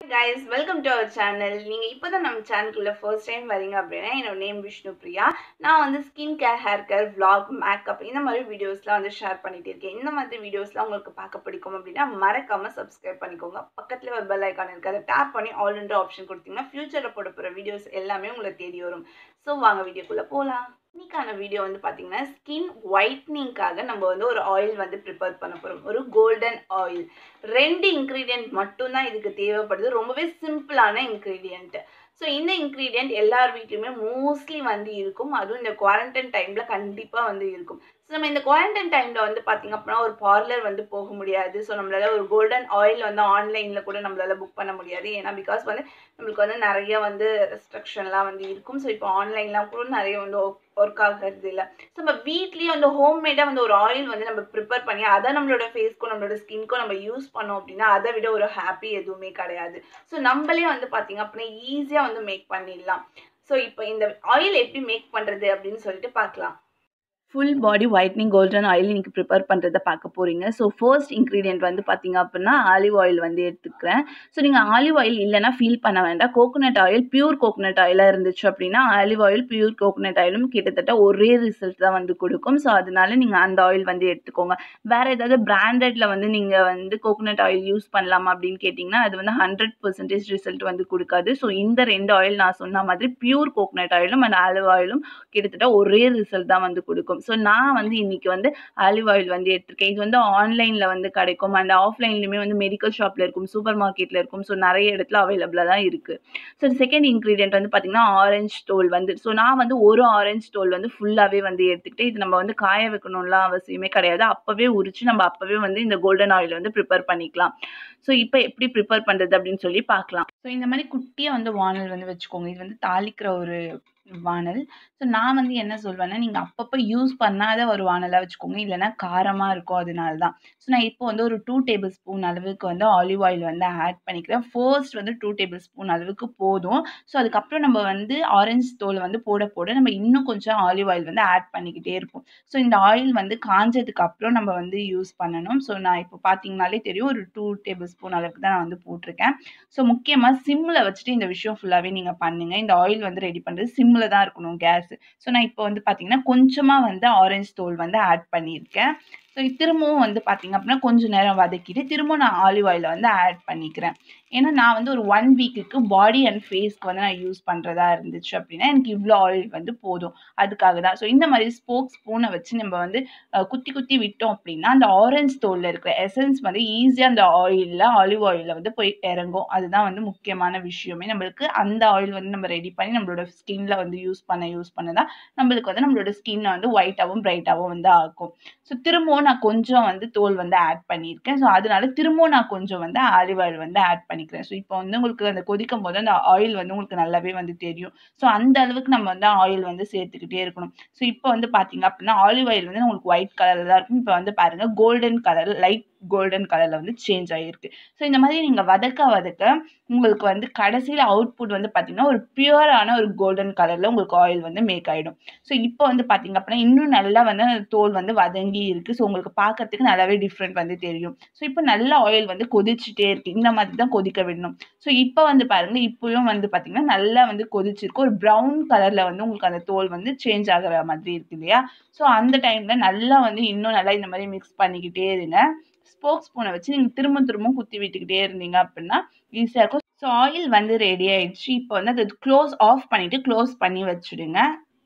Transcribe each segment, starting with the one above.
guys welcome to our channel நீங்கள் இப்போ தான் நம்ம சேனலுக்குள்ள ஃபர்ஸ்ட் டைம் வரீங்க அப்படின்னா என்னோட நேம் விஷ்ணு பிரியா நான் வந்து skin care hair care vlog makeup இந்த மாதிரி வீடியோஸ்லாம் வந்து ஷேர் பண்ணிட்டு இருக்கேன் இந்த மாதிரி வீடியோஸ்லாம் உங்களுக்கு பார்க்க பிடிக்கும் அப்படின்னா மறக்காமல் சப்ஸ்கிரைப் பண்ணிக்கோங்க பக்கத்தில் ஒரு பெல் ஐக்கான் இருக்குது அதை டேப் பண்ணி ஆல்ரெண்டு ஆப்ஷன் கொடுத்தீங்கன்னா ஃப்யூச்சரில் போட போகிற வீடியோஸ் எல்லாமே உங்களை தேடி வரும் ஸோ வாங்க வீடியோக்குள்ளே போகலாம் இன்னைக்கான வீடியோ வந்து பார்த்தீங்கன்னா ஸ்கின் ஒயிட்னிங்காக நம்ம வந்து ஒரு ஆயில் வந்து ப்ரிப்பேர் பண்ண போகிறோம் ஒரு கோல்டன் ஆயில் ரெண்டு இன்க்ரீடியன்ட் மட்டும்தான் இதுக்கு தேவைப்படுது ரொம்பவே சிம்பிளான இன்க்ரீடியன்ட் ஸோ இந்த இன்க்ரீடியன்ட் எல்லார் வீட்லையுமே மோஸ்ட்லி வந்து இருக்கும் அதுவும் இந்த குவாரண்டைன் டைமில் கண்டிப்பாக வந்து இருக்கும் ஸோ நம்ம இந்த குவாரண்டைன் டைமில் வந்து பார்த்திங்க அப்படின்னா ஒரு பார்லர் வந்து போக முடியாது ஸோ நம்மளால ஒரு கோல்டன் ஆயில் வந்து ஆன்லைனில் கூட நம்மளால புக் பண்ண முடியாது ஏன்னா பிகாஸ் வந்து நம்மளுக்கு வந்து நிறைய வந்து ரெஸ்ட்ரிக்ஷன்லாம் வந்து இருக்கும் ஸோ இப்போ ஆன்லைன்லாம் கூட நிறைய வந்து ஒர்க் ஆகிறது இல்லை ஸோ நம்ம வீட்லேயே வந்து ஹோம்மேடாக வந்து ஒரு ஆயில் வந்து நம்ம ப்ரிப்பேர் பண்ணி அதை நம்மளோட ஃபேஸ்க்கும் நம்மளோட ஸ்கின்க்கும் நம்ம யூஸ் பண்ணோம் அப்படின்னா அதை விட ஒரு ஹாப்பி எதுவுமே கிடையாது ஸோ நம்மளே வந்து பார்த்தீங்க அப்படின்னா ஈஸியாக வந்து மேக் பண்ணிடலாம் ஸோ இப்போ இந்த ஆயில் எப்படி மேக் பண்ணுறது அப்படின்னு சொல்லிட்டு பார்க்கலாம் full body whitening golden oil இன்னைக்கு ப்ரிப்பேர் பண்ணுறதை பார்க்க போகிறீங்க ஸோ ஃபர்ஸ்ட் இன்க்ரீடியன்ட் வந்து பார்த்தீங்க அப்படின்னா ஆலிவ் ஆயில் வந்து எடுத்துக்கிறேன் ஸோ நீங்கள் ஆலிவ் ஆயில் இல்லைன்னா ஃபீல் பண்ண வேண்டாம் கோகோனட் ஆயில் பியூர் கோகோனட் ஆயிலாக இருந்துச்சு அப்படின்னா ஆலிவ் ஆயில் பியூர் கோகோனட் ஆயிலும் கிட்டத்தட்ட ஒரே ரிசல்ட் தான் வந்து கொடுக்கும் ஸோ அதனால நீங்கள் அந்த ஆயில் வந்து எடுத்துக்கோங்க வேறு ஏதாவது பிராண்டடில் வந்து நீங்கள் வந்து கோகோனட் ஆயில் யூஸ் பண்ணலாமா அப்படின்னு கேட்டிங்கன்னா அது வந்து ஹண்ட்ரட் பர்சன்டேஜ் ரிசல்ட் வந்து கொடுக்காது ஸோ இந்த ரெண்டு ஆயில் நான் சொன்ன மாதிரி பியூர் கோகோனட் ஆயிலும் அண்ட் ஆலிவ் ஆயிலும் கிட்டத்தட்ட ஒரே ரிசல்ட் தான் வந்து கொடுக்கும் ஸோ நான் வந்து இன்னைக்கு வந்து ஆலிவ் ஆயில் வந்து எடுத்திருக்கேன் இது வந்து ஆன்லைனில் வந்து கிடைக்கும் அண்ட் ஆஃப்லைன்லையுமே வந்து மெடிக்கல் ஷாப்பில் இருக்கும் சூப்பர் மார்க்கெட்டில் இருக்கும் ஸோ நிறைய இடத்துல அவைலபிளாக தான் இருக்குது ஸோ செகண்ட் இன்க்ரீடியன்ட் வந்து பார்த்திங்கன்னா ஆரஞ்சு தோல் வந்து ஸோ நான் வந்து ஒரு ஆரஞ்சு தோல் வந்து ஃபுல்லாகவே வந்து எடுத்துக்கிட்டு இது நம்ம வந்து காய வைக்கணும்லாம் அவசியமே கிடையாது அப்போவே உரிச்சு நம்ம அப்போவே வந்து இந்த கோல்டன் ஆயில் வந்து ப்ரிப்பேர் பண்ணிக்கலாம் ஸோ இப்போ எப்படி ப்ரிப்பேர் பண்ணுறது அப்படின்னு சொல்லி பார்க்கலாம் ஸோ இந்த மாதிரி குட்டியாக வந்து வானல் வந்து வச்சுக்கோங்க இது வந்து தாளிக்கிற ஒரு வானல் ஸோ நான் வந்து என்ன சொல்வேன்னா நீங்கள் அப்பப்போ யூஸ் பண்ணாத ஒரு வானலாக வச்சுக்கோங்க இல்லைன்னா காரமாக இருக்கும் அதனால தான் ஸோ நான் இப்போ வந்து ஒரு டூ டேபிள் ஸ்பூன் அளவுக்கு வந்து ஆலிவ் ஆயில் வந்து ஆட் பண்ணிக்கிறேன் ஃபர்ஸ்ட் வந்து டூ டேபிள் ஸ்பூன் அளவுக்கு போதும் ஸோ அதுக்கப்புறம் நம்ம வந்து ஆரஞ்சு தோல் வந்து போட போட நம்ம இன்னும் கொஞ்சம் ஆலிவ் ஆயில் வந்து ஆட் பண்ணிக்கிட்டே இருப்போம் ஸோ இந்த ஆயில் வந்து காஞ்சதுக்கு அப்புறம் நம்ம வந்து யூஸ் பண்ணணும் ஸோ நான் இப்போ பார்த்தீங்கனாலே தெரியும் ஒரு டூ டேபிள் ஸ்பூன் அளவுக்கு தான் நான் வந்து போட்டிருக்கேன் ஸோ முக்கியமாக சிம்மில் வச்சுட்டு இந்த விஷயம் ஃபுல்லாகவே நீங்கள் பண்ணுங்கள் இந்த ஆயில் வந்து ரெடி பண்ணுறது சிம்மில் தான் இருக்கணும் கேஸ் ஸோ நான் இப்போ வந்து பார்த்தீங்கன்னா கொஞ்சமாக வந்து ஆரஞ்சு தோல் வந்து ஆட் பண்ணியிருக்கேன் ஸோ திரும்பவும் வந்து பார்த்திங்க அப்படின்னா கொஞ்சம் நேரம் வதக்கிட்டு திரும்பவும் நான் ஆலிவ் ஆயிலை வந்து ஆட் பண்ணிக்கிறேன் ஏன்னா நான் வந்து ஒரு ஒன் வீக்குக்கு பாடி அண்ட் ஃபேஸ்க்கு வந்து நான் யூஸ் பண்ணுறதா இருந்துச்சு அப்படின்னா எனக்கு இவ்வளோ ஆயில் வந்து போதும் அதுக்காக தான் ஸோ இந்த மாதிரி ஸ்போக் ஸ்பூனை வச்சு நம்ம வந்து குத்தி குத்தி விட்டோம் அப்படின்னா அந்த ஆரஞ்சு தோலில் இருக்கிற எசன்ஸ் வந்து ஈஸியாக அந்த ஆயிலில் ஆலிவ் ஆயிலில் வந்து போய் இறங்கும் அதுதான் வந்து முக்கியமான விஷயமே நம்மளுக்கு அந்த ஆயில் வந்து நம்ம ரெடி பண்ணி நம்மளோட ஸ்கின்ல வந்து யூஸ் பண்ண யூஸ் பண்ண தான் நம்மளுக்கு வந்து நம்மளோட ஸ்கின்னை வந்து ஒயிட்டாகவும் பிரைட்டாகவும் வந்து ஆக்கும் ஸோ திரும்பவும் நான் கொஞ்சம் வந்து தோல் வந்து ஆட் பண்ணியிருக்கேன் ஸோ அதனால திரும்பவும் நான் கொஞ்சம் வந்து ஆலிவ் ஆயில் வந்து ஆட் பண்ணிக்கிறேன் ஸோ இப்போ வந்து உங்களுக்கு அந்த கொதிக்கும் போது அந்த ஆயில் வந்து உங்களுக்கு நல்லாவே வந்து தெரியும் ஸோ அந்த அளவுக்கு நம்ம வந்து ஆயில் வந்து சேர்த்துக்கிட்டே இருக்கணும் ஸோ இப்போ வந்து பார்த்தீங்க அப்படின்னா ஆலிவ் ஆயில் வந்து உங்களுக்கு ஒயிட் கலரில் தான் இருக்கும் இப்போ வந்து பாருங்க கோல்டன் கலர் லைட் கோல்டன் கலரில் வந்து சேஞ்ச் ஆகிருக்கு ஸோ இந்த மாதிரி நீங்கள் வதக்க வதக்க உங்களுக்கு வந்து கடைசியில் அவுட்புட் வந்து பார்த்தீங்கன்னா ஒரு பியூரான ஒரு கோல்டன் கலரில் உங்களுக்கு ஆயில் வந்து மேக் ஆகிடும் ஸோ இப்போ வந்து பார்த்தீங்க அப்படின்னா இன்னும் நல்லா வந்து அந்த தோல் வந்து வதங்கி இருக்குது ஸோ உங்களுக்கு பார்க்கறதுக்கு நல்லாவே டிஃப்ரெண்ட் வந்து தெரியும் ஸோ இப்போ நல்ல ஆயில் வந்து கொதிச்சுட்டே இருக்குது இந்த மாதிரி தான் கொதிக்க விடணும் ஸோ இப்போ வந்து பாருங்கள் இப்போயும் வந்து பார்த்தீங்கன்னா நல்லா வந்து கொதிச்சிருக்கு ஒரு ப்ரௌன் கலரில் வந்து உங்களுக்கு அந்த தோல் வந்து சேஞ்ச் ஆகிற மாதிரி இருக்கு இல்லையா ஸோ அந்த டைமில் நல்லா வந்து இன்னும் நல்லா இந்த மாதிரி மிக்ஸ் பண்ணிக்கிட்டே இருங்க ஸ்போக் ஸ்பூனை வச்சு நீங்கள் திரும்ப திரும்ப குத்தி விட்டுக்கிட்டே இருந்தீங்க அப்படின்னா ஈஸியாக இருக்கும் ஸோ ஆயில் வந்து ரெடி ஆயிடுச்சு இப்போ வந்து அது க்ளோஸ் ஆஃப் பண்ணிவிட்டு க்ளோஸ் பண்ணி வச்சுடுங்க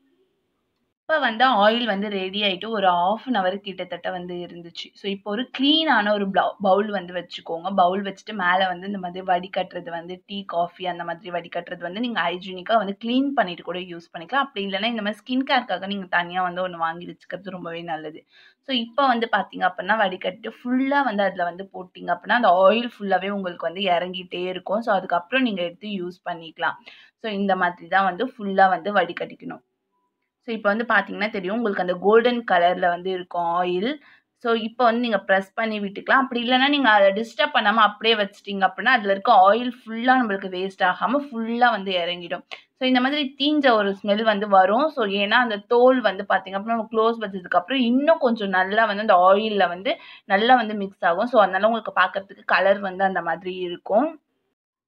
இப்போ வந்து ஆயில் வந்து ரெடி ஆகிட்டு ஒரு ஆஃப் அன் ஹவர் கிட்டத்தட்ட வந்து இருந்துச்சு ஸோ இப்போ ஒரு க்ளீனான ஒரு பவுல் வந்து வச்சுக்கோங்க பவுல் வச்சுட்டு மேலே வந்து இந்த மாதிரி வடிகட்டுறது வந்து டீ காஃபி அந்த மாதிரி வடிகட்டுறது வந்து நீங்கள் ஹைஜீனிக்காக வந்து க்ளீன் பண்ணிட்டு கூட யூஸ் பண்ணிக்கலாம் அப்படி இல்லைன்னா இந்த மாதிரி ஸ்கின் கேருக்காக நீங்கள் தனியாக வந்து ஒன்று வாங்கி வச்சுக்கிறது ரொம்பவே நல்லது ஸோ இப்போ வந்து பார்த்தீங்க அப்படின்னா வடிகட்டு ஃபுல்லாக வந்து அதில் வந்து போட்டிங்க அப்படின்னா அந்த ஆயில் ஃபுல்லாகவே உங்களுக்கு வந்து இறங்கிட்டே இருக்கும் ஸோ அதுக்கப்புறம் நீங்கள் எடுத்து யூஸ் பண்ணிக்கலாம் ஸோ இந்த மாதிரி தான் வந்து ஃபுல்லாக வந்து வடிகட்டிக்கணும் ஸோ இப்போ வந்து பார்த்தீங்கன்னா தெரியும் உங்களுக்கு அந்த கோல்டன் கலரில் வந்து இருக்கும் ஆயில் ஸோ இப்போ வந்து நீங்கள் ப்ரெஸ் பண்ணி விட்டுக்கலாம் அப்படி இல்லைன்னா நீங்கள் அதை டிஸ்டர்ப் பண்ணாமல் அப்படியே வச்சிட்டிங்க அப்படின்னா அதில் இருக்க ஆயில் ஃபுல்லாக நம்மளுக்கு வேஸ்ட் ஆகாமல் ஃபுல்லாக வந்து இறங்கிடும் ஸோ இந்த மாதிரி தீஞ்ச ஒரு ஸ்மெல் வந்து வரும் ஸோ ஏன்னா அந்த தோல் வந்து பார்த்திங்க அப்படின்னா நம்ம க்ளோஸ் வச்சதுக்கப்புறம் இன்னும் கொஞ்சம் நல்லா வந்து அந்த ஆயிலில் வந்து நல்லா வந்து மிக்ஸ் ஆகும் ஸோ அதனால உங்களுக்கு பார்க்கறதுக்கு கலர் வந்து அந்த மாதிரி இருக்கும்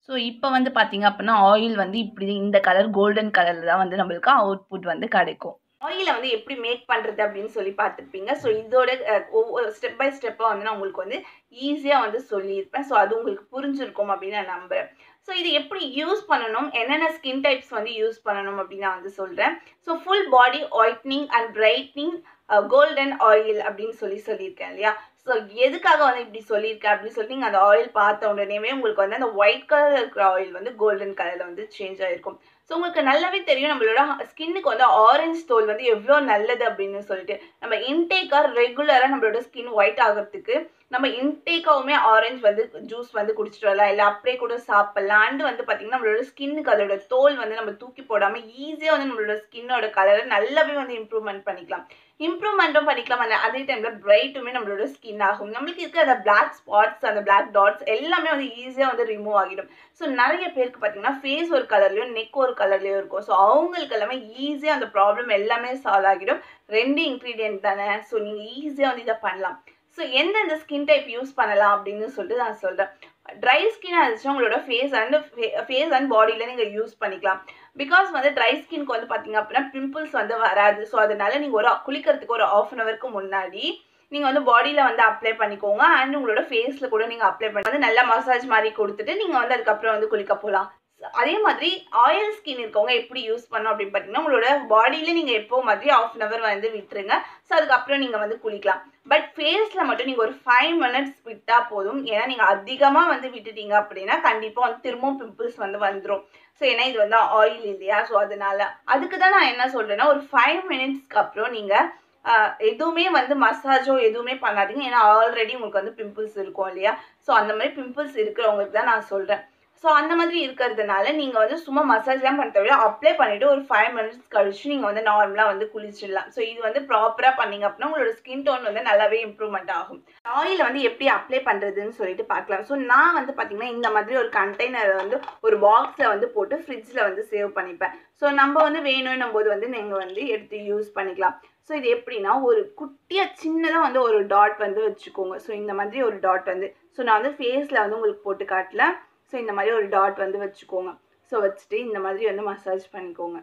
ஸோ இப்போ வந்து பார்த்தீங்க அப்படின்னா ஆயில் வந்து இப்படி இந்த கலர் கோல்டன் கலரில் தான் வந்து நம்மளுக்கு அவுட்புட் வந்து கிடைக்கும் ஆயிலை வந்து எப்படி மேக் பண்ணுறது அப்படின்னு சொல்லி பார்த்துருப்பீங்க ஸோ இதோட அஹ், ஒவ்வொரு ஸ்டெப் பை ஸ்டெப்பாக வந்து நான் உங்களுக்கு வந்து ஈஸியாக வந்து சொல்லியிருப்பேன் ஸோ அது உங்களுக்கு புரிஞ்சிருக்கும் அப்படின்னு நான் நம்புகிறேன் ஸோ இது எப்படி யூஸ் பண்ணணும் என்னென்ன ஸ்கின் டைப்ஸ் வந்து யூஸ் பண்ணணும் அப்படின்னு நான் வந்து சொல்கிறேன் so full body whitening and brightening golden oil அப்படின்னு சொல்லி சொல்லியிருக்கேன் இல்லையா ஸோ எதுக்காக வந்து இப்படி சொல்லியிருக்கேன் அப்படின்னு சொல்லி நீங்கள் அந்த ஆயில் பார்த்த உடனேவே உங்களுக்கு வந்து அந்த ஒயிட் கலர் இருக்கிற ஆயில் வந்து கோல்டன் கலரில் வந்து சேஞ்ச் ஆகிருக்கும் ஸோ உங்களுக்கு நல்லாவே தெரியும் நம்மளோட ஸ்கின்னுக்கு வந்து ஆரஞ்சு தோல் வந்து எவ்வளோ நல்லது அப்படின்னு சொல்லிட்டு நம்ம இன்டேக்காக ரெகுலராக நம்மளோட ஸ்கின் ஒயிட் ஆகிறதுக்கு நம்ம இன்டேக்காவுமே ஆரஞ்சு வந்து ஜூஸ் வந்து குடிச்சிட்டு வரலாம் இல்லை அப்படியே கூட சாப்பிட்லாம் அண்ட் வந்து பார்த்தீங்கன்னா நம்மளோட ஸ்கின்னுக்கு அதோட தோல் வந்து நம்ம தூக்கி போடாமல் ஈஸியாக வந்து நம்மளோட ஸ்கின்னோட கலரை நல்லாவே வந்து இம்ப்ரூவ்மெண்ட் பண்ணிக்கலாம் இம்ப்ரூவ்மெண்ட்டும் பண்ணிக்கலாம் அந்த அதே டைமில் பிரைட்டுமே நம்மளோட ஸ்கின் ஆகும் நம்மளுக்கு இருக்க அந்த பிளாக் ஸ்பாட்ஸ் அந்த பிளாக் டாட்ஸ் எல்லாமே வந்து ஈஸியாக வந்து ரிமூவ் ஆகிடும் ஸோ நிறைய பேருக்கு பார்த்தீங்கன்னா ஃபேஸ் ஒரு கலர்லையும் நெக் ஒரு கலர்லையும் இருக்கும் ஸோ அவங்களுக்கு எல்லாமே ஈஸியாக அந்த ப்ராப்ளம் எல்லாமே சால்வ் ஆகிடும் ரெண்டு இன்க்ரீடியன்ட் தானே ஸோ நீங்கள் ஈஸியாக வந்து இதை பண்ணலாம் ஸோ எந்தெந்த ஸ்கின் டைப் யூஸ் பண்ணலாம் அப்படின்னு சொல்லிட்டு நான் சொல்கிறேன் ட்ரை ஸ்கின்னாக இருந்துச்சுன்னா உங்களோட ஃபேஸ் அண்ட் ஃபேஸ் அண்ட் பாடியில் நீங்கள் யூஸ் பண்ணிக்கலாம் பிகாஸ் வந்து ட்ரை ஸ்கின்க்கு வந்து பார்த்தீங்க அப்படின்னா பிம்பிள்ஸ் வந்து வராது ஸோ அதனால நீங்கள் ஒரு குளிக்கிறதுக்கு ஒரு ஆஃப் அன் ஹவருக்கு முன்னாடி நீங்கள் வந்து பாடியில் வந்து அப்ளை பண்ணிக்கோங்க அண்ட் உங்களோட ஃபேஸில் கூட நீங்கள் அப்ளை பண்ணி வந்து நல்லா மசாஜ் மாதிரி கொடுத்துட்டு நீங்கள் வந்து அதுக்கப்புறம் வந்து குளிக்க போகலாம் அதே மாதிரி ஆயில் ஸ்கின் இருக்கவங்க எப்படி யூஸ் பண்ணணும் அப்படின்னு பார்த்தீங்கன்னா உங்களோட பாடியில நீங்கள் எப்போ மாதிரி ஆஃப் அன் ஹவர் வந்து விட்டுருங்க ஸோ அதுக்கப்புறம் நீங்கள் வந்து குளிக்கலாம் பட் ஃபேஸில் மட்டும் நீங்கள் ஒரு ஃபைவ் மினிட்ஸ் விட்டால் போதும் ஏன்னா நீங்கள் அதிகமாக வந்து விட்டுட்டீங்க அப்படின்னா கண்டிப்பாக வந்து திரும்பவும் பிம்பிள்ஸ் வந்து வந்துடும் ஸோ ஏன்னா இது வந்து ஆயில் இல்லையா ஸோ அதனால அதுக்கு தான் நான் என்ன சொல்கிறேன்னா ஒரு ஃபைவ் மினிட்ஸ்க்கு அப்புறம் நீங்கள் எதுவுமே வந்து மசாஜோ எதுவுமே பண்ணாதீங்க ஏன்னா ஆல்ரெடி உங்களுக்கு வந்து பிம்பிள்ஸ் இருக்கும் இல்லையா ஸோ அந்த மாதிரி பிம்பிள்ஸ் இருக்கிறவங்களுக்கு தான் நான் சொல்கிறேன் ஸோ அந்த மாதிரி இருக்கிறதுனால நீங்கள் வந்து சும்மா மசாஜ்லாம் பண்ண தேவையில்ல அப்ளை பண்ணிவிட்டு ஒரு ஃபைவ் மினிட்ஸ் கழிச்சு நீங்கள் வந்து நார்மலாக வந்து குளிச்சிடலாம் ஸோ இது வந்து ப்ராப்பராக பண்ணீங்க அப்படின்னா உங்களோட ஸ்கின் டோன் வந்து நல்லாவே இம்ப்ரூவ்மெண்ட் ஆகும் ஆயில் வந்து எப்படி அப்ளை பண்ணுறதுன்னு சொல்லிட்டு பார்க்கலாம் ஸோ நான் வந்து பார்த்தீங்கன்னா இந்த மாதிரி ஒரு கண்டெய்னரை வந்து ஒரு பாக்ஸில் வந்து போட்டு ஃப்ரிட்ஜில் வந்து சேவ் பண்ணிப்பேன் ஸோ நம்ம வந்து வேணும்னும் போது வந்து நீங்கள் வந்து எடுத்து யூஸ் பண்ணிக்கலாம் ஸோ இது எப்படின்னா ஒரு குட்டியாக சின்னதாக வந்து ஒரு டாட் வந்து வச்சுக்கோங்க ஸோ இந்த மாதிரி ஒரு டாட் வந்து ஸோ நான் வந்து ஃபேஸில் வந்து உங்களுக்கு போட்டு காட்டல ஸோ இந்த மாதிரி ஒரு டாட் வந்து வச்சுக்கோங்க ஸோ வச்சுட்டு இந்த மாதிரி வந்து மசாஜ் பண்ணிக்கோங்க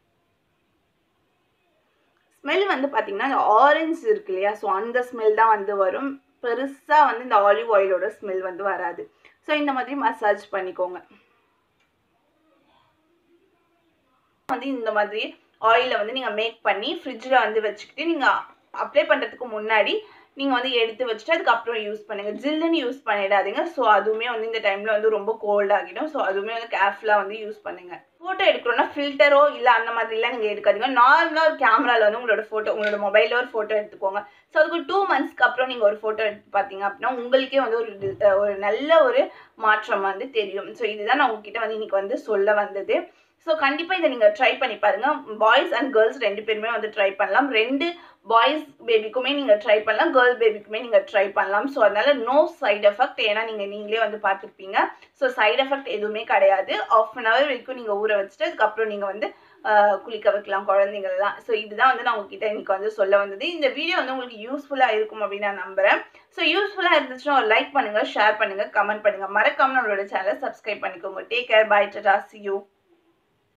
ஸ்மெல் வந்து பார்த்தீங்கன்னா இந்த ஆரஞ்சு இருக்கு இல்லையா ஸோ அந்த ஸ்மெல் தான் வந்து வரும் பெருசாக வந்து இந்த ஆலிவ் ஆயிலோட ஸ்மெல் வந்து வராது ஸோ இந்த மாதிரி மசாஜ் பண்ணிக்கோங்க வந்து இந்த மாதிரி ஆயிலை வந்து நீங்கள் மேக் பண்ணி ஃப்ரிட்ஜில் வந்து வச்சுக்கிட்டு நீங்கள் அப்ளை பண்ணுறதுக்கு முன்னாடி நீங்கள் வந்து எடுத்து வச்சுட்டு அதுக்கப்புறம் யூஸ் பண்ணுங்கள் ஜில்லுன்னு யூஸ் பண்ணிடாதீங்க ஸோ அதுவுமே வந்து இந்த டைமில் வந்து ரொம்ப கோல்ட் ஆகிடும் ஸோ அதுவுமே வந்து கேர்ஃபுல்லாக வந்து யூஸ் பண்ணுங்கள் ஃபோட்டோ எடுக்கிறோன்னா ஃபில்டரோ இல்லை அந்த மாதிரிலாம் நீங்கள் எடுக்காதீங்க நார்மலாக ஒரு கேமராவில் வந்து உங்களோட ஃபோட்டோ உங்களோட மொபைலில் ஒரு ஃபோட்டோ எடுத்துக்கோங்க ஸோ அதுக்கு டூ மந்த்ஸ்க்கு அப்புறம் நீங்கள் ஒரு ஃபோட்டோ எடுத்து பார்த்தீங்க அப்படின்னா உங்களுக்கே வந்து ஒரு டி- ஒரு நல்ல ஒரு மாற்றம் வந்து தெரியும் ஸோ இதுதான் நான் உங்ககிட்ட வந்து இன்னைக்கு வந்து சொல்ல வந்தது ஸோ கண்டிப்பாக இதை நீங்கள் ட்ரை பண்ணி பாருங்க பாய்ஸ் அண்ட் கேர்ள்ஸ் ரெண்டு பேருமே வந்து ட்ரை பண்ணலாம் ரெண்டு பாய்ஸ் பேபிக்குமே நீங்கள் ட்ரை பண்ணலாம் கேர்ள் பேபிக்குமே நீங்கள் ட்ரை பண்ணலாம் ஸோ அதனால நோ சைடு எஃபெக்ட் ஏன்னா நீங்கள் நீங்களே வந்து பார்த்துருப்பீங்க ஸோ சைடு எஃபெக்ட் எதுவுமே கிடையாது ஆஃப் அன் ஹவர் வரைக்கும் நீங்கள் ஊற வச்சுட்டு அதுக்கப்புறம் நீங்கள் வந்து ஆஹ், குளிக்க வைக்கலாம் குழந்தைங்களெல்லாம் ஸோ இதுதான் வந்து நான் உங்ககிட்ட இன்னைக்கு வந்து சொல்ல வந்தது இந்த வீடியோ வந்து உங்களுக்கு யூஸ்ஃபுல்லாக இருக்கும் அப்படின்னு நான் நம்புறேன் ஸோ யூஸ்ஃபுல்லாக இருந்துச்சுன்னா ஒரு லைக் பண்ணுங்க ஷேர் பண்ணுங்க கமெண்ட் பண்ணுங்க மறக்காம நம்மளோட சேனலை சப்ஸ்கிரைப் பண்ணிக்கோங்க take care bye tata see you